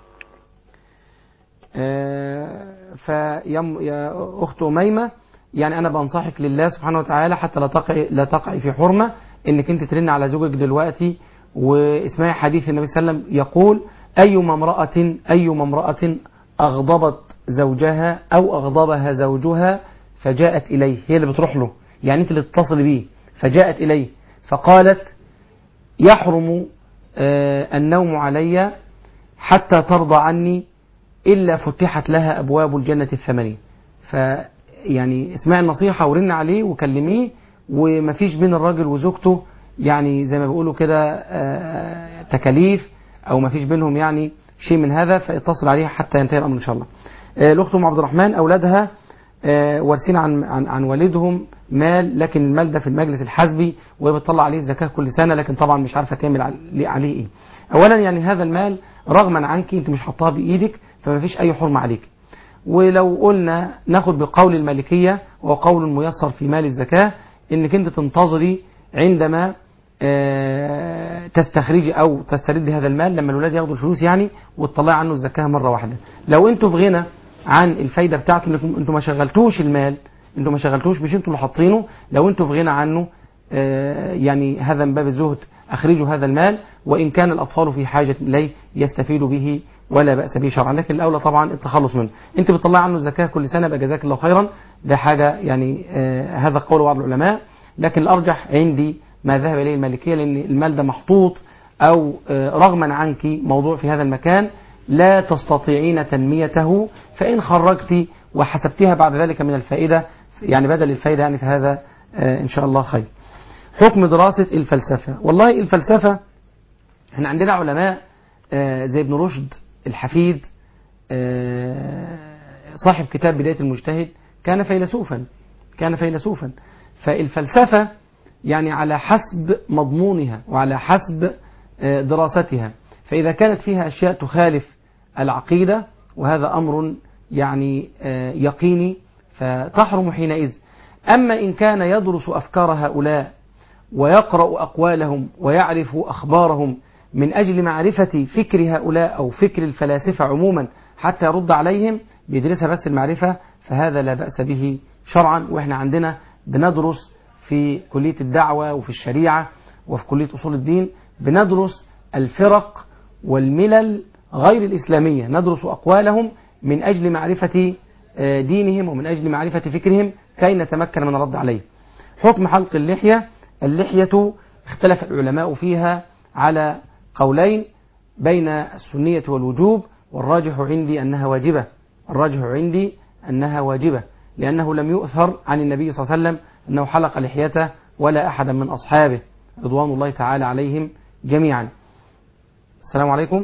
آه، فيا يا أخت أميمة يعني أنا بنصحك لله سبحانه وتعالى حتى لا تقعي لا تقعي في حرمة إنك أنت ترن على زوجك دلوقتي واسمعي حديث النبي صلى الله عليه وسلم يقول أيما امرأة أيما امرأة أغضبت زوجها أو أغضبها زوجها فجاءت إليه هي اللي بتروح له يعني أنت اللي تتصل بيه فجاءت إليه فقالت يحرم آه، النوم علي حتى ترضى عني إلا فتحت لها أبواب الجنة الثمانية فيعني اسمعي النصيحة ورن عليه وكلميه ومفيش بين الراجل وزوجته يعني زي ما بيقولوا كده آه، تكاليف أو مفيش بينهم يعني شيء من هذا فاتصل عليها حتى ينتهي الأمر إن شاء الله آه، الأخت أم عبد الرحمن أولادها آه، وارثين عن, عن عن والدهم مال لكن المال ده في المجلس الحزبي وهي بتطلع عليه الزكاة كل سنة لكن طبعا مش عارفة تعمل عل- عليه إيه أولا يعني هذا المال رغما عنك أنت مش حطها بإيدك فما فيش أي حرمة عليك ولو قلنا ناخد بقول المالكية وقول ميسر في مال الزكاة انك انت تنتظري عندما آه، تستخرجي او تستردي هذا المال لما الولاد ياخدوا الفلوس يعني وتطلعي عنه الزكاة مرة واحدة لو انتوا في غنى عن الفايدة بتاعته انكم انتوا ما شغلتوش المال انتوا ما شغلتوش مش انتوا اللي حاطينه لو انتوا في غنى عنه آه، يعني هذا من باب الزهد اخرجوا هذا المال وان كان الاطفال في حاجة اليه يستفيدوا به ولا بأس به شرعا لكن الأولى طبعا التخلص منه أنت بتطلع عنه الزكاة كل سنة بقى جزاك الله خيرا ده حاجة يعني آه هذا قول بعض العلماء لكن الأرجح عندي ما ذهب إليه المالكية لأن المال ده محطوط أو آه رغما عنك موضوع في هذا المكان لا تستطيعين تنميته فإن خرجت وحسبتها بعد ذلك من الفائدة يعني بدل الفائدة يعني فهذا آه إن شاء الله خير حكم دراسة الفلسفة والله الفلسفة احنا عندنا علماء آه زي ابن رشد الحفيد آه صاحب كتاب بداية المجتهد كان فيلسوفا كان فيلسوفا فالفلسفة يعني على حسب مضمونها وعلى حسب آه دراستها فإذا كانت فيها أشياء تخالف العقيدة وهذا أمر يعني يقيني فتحرم حينئذ أما إن كان يدرس أفكار هؤلاء ويقرأ أقوالهم ويعرف أخبارهم من أجل معرفة فكر هؤلاء أو فكر الفلاسفة عموما حتى يرد عليهم بيدرسها بس المعرفة فهذا لا بأس به شرعا وإحنا عندنا بندرس في كلية الدعوة وفي الشريعة وفي كلية أصول الدين بندرس الفرق والملل غير الإسلامية ندرس أقوالهم من أجل معرفة دينهم ومن أجل معرفة فكرهم كي نتمكن من الرد عليه حكم حلق اللحية اللحية اختلف العلماء فيها على قولين بين السنية والوجوب والراجح عندي أنها واجبة الراجح عندي أنها واجبة لأنه لم يؤثر عن النبي صلى الله عليه وسلم أنه حلق لحيته ولا أحدا من أصحابه رضوان الله تعالى عليهم جميعا السلام عليكم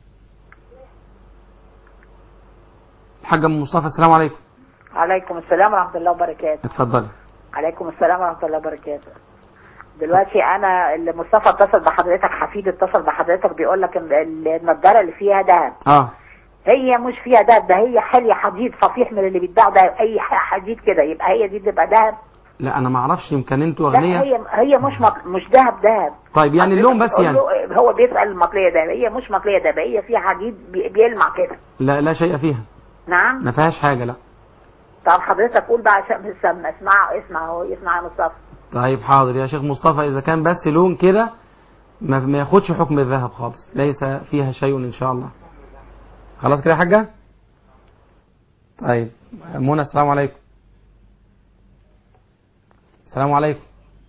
الحاج ام مصطفى السلام عليكم عليكم السلام ورحمة الله وبركاته اتفضلي عليكم السلام ورحمة الله وبركاته دلوقتي انا اللي مصطفى اتصل بحضرتك حفيد اتصل بحضرتك بيقول لك ان النضاره اللي فيها دهب اه هي مش فيها دهب ده هي حلي حديد صفيح من اللي بيتباع ده اي حديد كده يبقى هي دي تبقى دهب لا انا ما اعرفش يمكن انتوا لا اغنياء هي هي مش مط... مش دهب دهب طيب يعني اللون بس بتقول يعني له- هو بيسال المطليه ده هي مش مطليه ده هي فيها حديد بي- بيلمع كده لا لا شيء فيها نعم ما فيهاش حاجه لا طب حضرتك قول بقى عشان السمنه اسمع اسمع اهو اسمع يا مصطفى طيب حاضر يا شيخ مصطفى اذا كان بس لون كده ما ما ياخدش حكم الذهب خالص ليس فيها شيء ان شاء الله خلاص كده يا حاجه طيب منى السلام عليكم السلام عليكم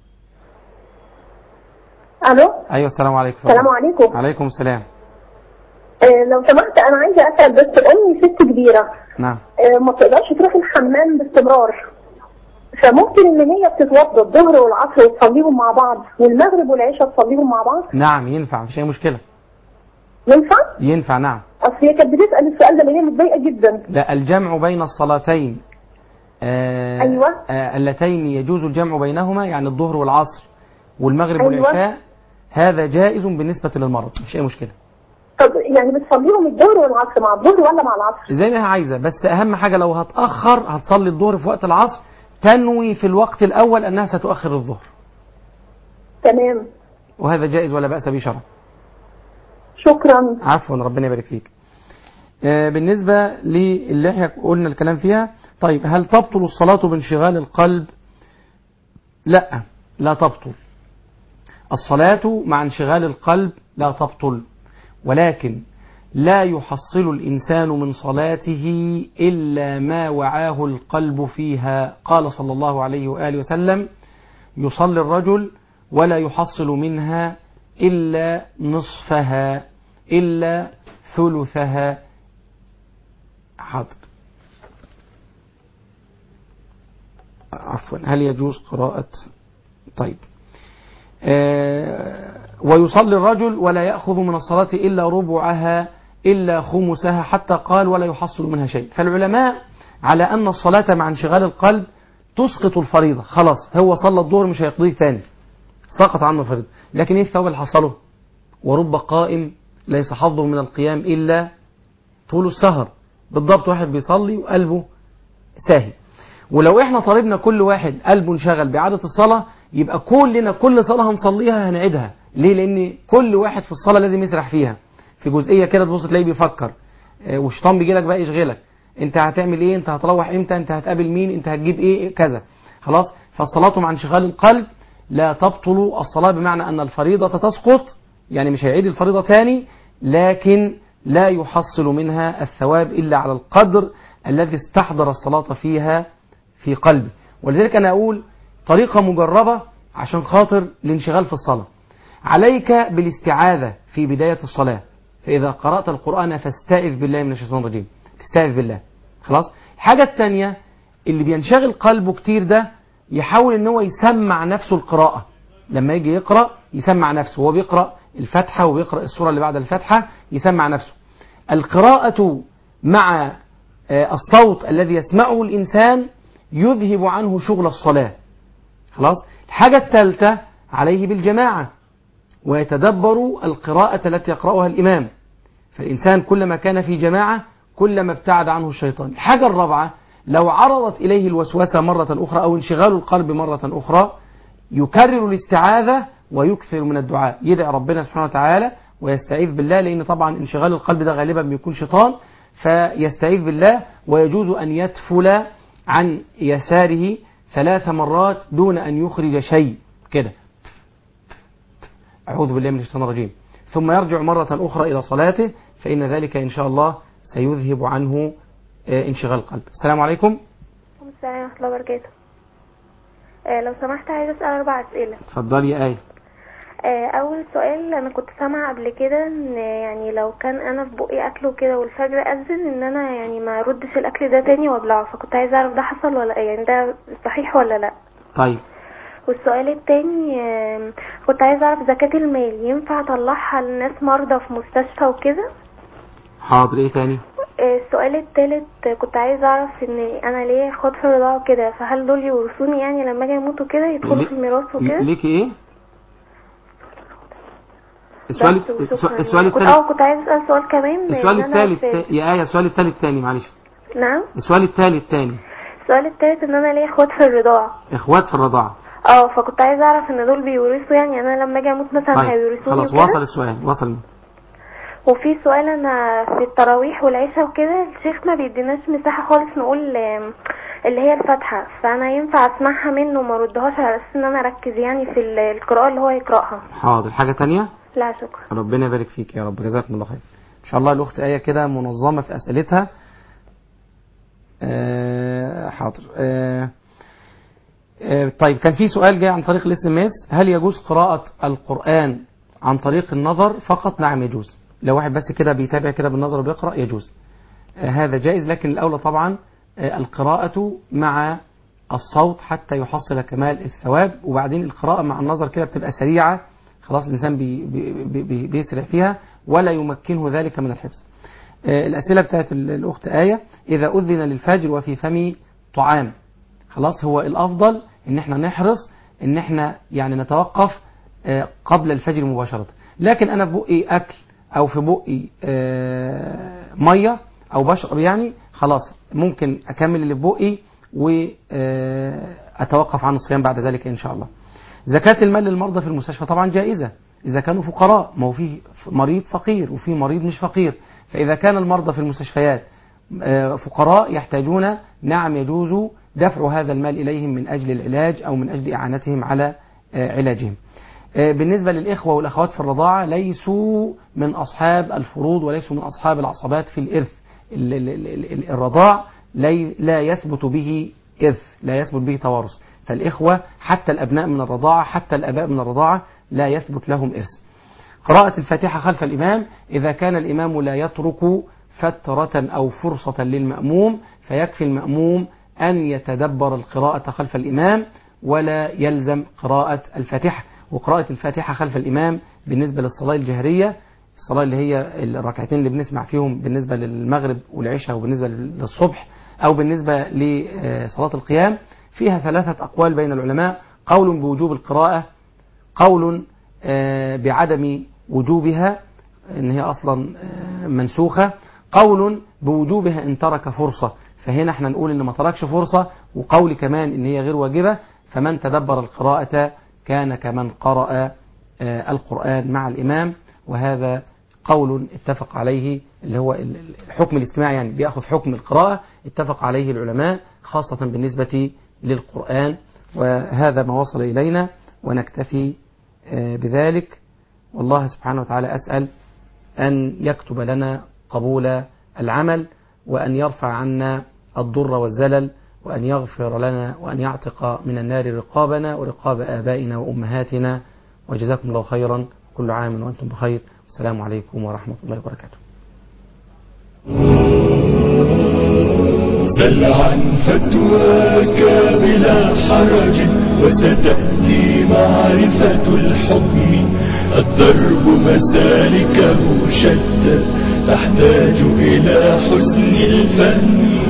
الو ايوه السلام عليكم السلام عليكم عليكم السلام آه لو سمحت انا عايزه اسال بس امي ست كبيره نعم آه ما بتقدرش تروح الحمام باستمرار فممكن ان هي بتتوضى الظهر والعصر وتصليهم مع بعض والمغرب والعشاء تصليهم مع بعض نعم ينفع مفيش اي مشكله ينفع؟ ينفع نعم اصل هي كانت بتسال السؤال ده لان هي متضايقه جدا لا الجمع بين الصلاتين آه أيوة. آه اللتين يجوز الجمع بينهما يعني الظهر والعصر والمغرب أيوة. والعشاء هذا جائز بالنسبة للمرض مش أي مشكلة طب يعني بتصليهم الظهر والعصر مع الظهر ولا مع العصر؟ زي ما هي عايزة بس أهم حاجة لو هتأخر هتصلي الظهر في وقت العصر تنوي في الوقت الأول أنها ستؤخر الظهر تمام وهذا جائز ولا بأس به شرعا شكرا عفوا ربنا يبارك فيك آه، بالنسبة للحية قلنا الكلام فيها طيب هل تبطل الصلاة بانشغال القلب لا لا تبطل الصلاة مع انشغال القلب لا تبطل ولكن لا يحصل الإنسان من صلاته إلا ما وعاه القلب فيها قال صلى الله عليه وآله وسلم يصلي الرجل ولا يحصل منها إلا نصفها إلا ثلثها حاضر عفوا هل يجوز قراءة طيب آه ويصلي الرجل ولا يأخذ من الصلاة إلا ربعها إلا خمسها حتى قال ولا يحصل منها شيء فالعلماء على أن الصلاة مع انشغال القلب تسقط الفريضة خلاص هو صلى الظهر مش هيقضيه ثاني سقط عنه الفريضة لكن ايه الثواب اللي حصله ورب قائم ليس حظه من القيام إلا طول السهر بالضبط واحد بيصلي وقلبه ساهي ولو احنا طالبنا كل واحد قلبه انشغل بعادة الصلاة يبقى كلنا كل صلاة هنصليها هنعيدها ليه لان كل واحد في الصلاة لازم يسرح فيها في جزئية كده تبص تلاقيه بيفكر آه، والشيطان بيجي لك بقى يشغلك انت هتعمل ايه انت هتروح امتى انت هتقابل مين انت هتجيب ايه كذا خلاص فالصلاة مع انشغال القلب لا تبطل الصلاة بمعنى ان الفريضة تسقط يعني مش هيعيد الفريضة تاني لكن لا يحصل منها الثواب إلا على القدر الذي استحضر الصلاة فيها في قلبه ولذلك أنا أقول طريقة مجربة عشان خاطر الانشغال في الصلاة عليك بالاستعاذة في بداية الصلاة فإذا قرأت القرآن فاستعذ بالله من الشيطان الرجيم تستعذ بالله خلاص الحاجة الثانية اللي بينشغل قلبه كتير ده يحاول ان هو يسمع نفسه القراءة لما يجي يقرأ يسمع نفسه وهو بيقرأ الفاتحة وبيقرأ السورة اللي بعد الفاتحة يسمع نفسه القراءة مع آه، الصوت الذي يسمعه الإنسان يذهب عنه شغل الصلاة خلاص الحاجة الثالثة عليه بالجماعة ويتدبر القراءة التي يقرأها الإمام فالإنسان كلما كان في جماعة كلما ابتعد عنه الشيطان الحاجة الرابعة لو عرضت إليه الوسوسة مرة أخرى أو انشغال القلب مرة أخرى يكرر الاستعاذة ويكثر من الدعاء يدعي ربنا سبحانه وتعالى ويستعيذ بالله لأن طبعا انشغال القلب ده غالبا بيكون شيطان فيستعيذ بالله ويجوز أن يتفل عن يساره ثلاث مرات دون أن يخرج شيء كده أعوذ بالله من الشيطان الرجيم ثم يرجع مرة أخرى إلى صلاته فإن ذلك إن شاء الله سيذهب عنه آه، انشغال القلب السلام عليكم عليكم السلام ورحمة الله وبركاته آه، لو سمحت عايزة أسأل أربع أسئلة اتفضلي يا آية آه، أول سؤال أنا كنت سامعة قبل كده إن يعني لو كان أنا في بقي أكل وكده والفجر أذن إن أنا يعني ما أردش الأكل ده تاني وأبلعه فكنت عايزة أعرف ده حصل ولا يعني ده صحيح ولا لأ طيب والسؤال التاني آم، كنت عايزة أعرف زكاة المال ينفع أطلعها لناس مرضى في مستشفى وكده حاضر إيه تاني آه، السؤال التالت آه، كنت عايزة أعرف إن أنا ليا إخوات في الرضاعة وكده فهل دول يورثوني يعني لما أجي أموت وكده يدخلوا ليه- في الميراث وكده؟ ليكي إيه السؤال بس وشكراً. السؤال- السؤال كنت- الثالث اه كنت عايز اسال سؤال كمان السؤال إن أنا الثالث في- يا آية السؤال الثالث تاني معلش نعم السؤال الثالث تاني السؤال التالت ان انا ليا اخوات في الرضاعه إخوات في الرضاعة اه فكنت عايزه اعرف ان دول بيورثوا يعني انا لما اجي اموت مثلا طيب هيورثوني خلاص وكده. وصل السؤال وصل وفي سؤال انا في التراويح والعشاء وكده الشيخ ما بيديناش مساحه خالص نقول آم، اللي هي الفاتحه فانا ينفع اسمعها منه وما اردهاش على اساس ان انا اركز يعني في ال- القراءه اللي هو يقراها حاضر حاجة تانية لا شكرا ربنا يبارك فيك يا رب جزاكم الله خير ان شاء الله الاخت ايه كده منظمه في اسئلتها آه حاضر آه آه طيب كان في سؤال جاي عن طريق الاس ام اس هل يجوز قراءه القران عن طريق النظر فقط نعم يجوز لو واحد بس كده بيتابع كده بالنظر وبيقرا يجوز آه هذا جائز لكن الاولى طبعا آه القراءه مع الصوت حتى يحصل كمال الثواب وبعدين القراءه مع النظر كده بتبقى سريعه خلاص الإنسان بي بي بي بيسرع فيها ولا يمكنه ذلك من الحفظ آه، الأسئلة بتاعت ال- الأخت آية إذا أذن للفجر وفي فمي طعام خلاص هو الأفضل إن احنا نحرص إن احنا يعني نتوقف آه، قبل الفجر مباشرة لكن أنا في بقي أكل أو في بقي آه، مية أو بشرب يعني خلاص ممكن أكمل اللي في بقي وأتوقف عن الصيام بعد ذلك إن شاء الله زكاة المال للمرضى في المستشفى طبعا جائزة إذا كانوا فقراء ما هو في مريض فقير وفي مريض مش فقير فإذا كان المرضى في المستشفيات آه، فقراء يحتاجون نعم يجوز دفع هذا المال إليهم من أجل العلاج أو من أجل إعانتهم على آه، علاجهم آه، بالنسبة للإخوة والأخوات في الرضاعة ليسوا من أصحاب الفروض وليسوا من أصحاب العصبات في الإرث ال- ال- ال- ال- الرضاع لي- لا يثبت به إرث لا يثبت به توارث فالإخوة حتى الأبناء من الرضاعة حتى الأباء من الرضاعة لا يثبت لهم إرث قراءة الفاتحة خلف الإمام إذا كان الإمام لا يترك فترة أو فرصة للمأموم فيكفي المأموم أن يتدبر القراءة خلف الإمام ولا يلزم قراءة الفاتحة وقراءة الفاتحة خلف الإمام بالنسبة للصلاة الجهرية الصلاة اللي هي الركعتين اللي بنسمع فيهم بالنسبة للمغرب والعشاء وبالنسبة للصبح أو بالنسبة لصلاة القيام فيها ثلاثة أقوال بين العلماء قول بوجوب القراءة قول آه، بعدم وجوبها ان هي اصلا آه، منسوخة قول بوجوبها ان ترك فرصة فهنا احنا نقول ان ما تركش فرصة وقول كمان ان هي غير واجبة فمن تدبر القراءة كان كمن قرأ آه، القرآن مع الإمام وهذا قول اتفق عليه اللي هو ال- ال- الحكم الاجتماعي يعني بيأخذ حكم القراءة اتفق عليه العلماء خاصة بالنسبة للقرآن وهذا ما وصل إلينا ونكتفي آه، بذلك والله سبحانه وتعالى أسأل أن يكتب لنا قبول العمل وأن يرفع عنا الضر والزلل وأن يغفر لنا وأن يعتق من النار رقابنا ورقاب آبائنا وأمهاتنا وجزاكم الله خيرا كل عام وأنتم بخير السلام عليكم ورحمة الله وبركاته سل عن فتواك بلا حرج وستأتي معرفة الحكم الدرب مسالكه شتى تحتاج إلى حسن الفهم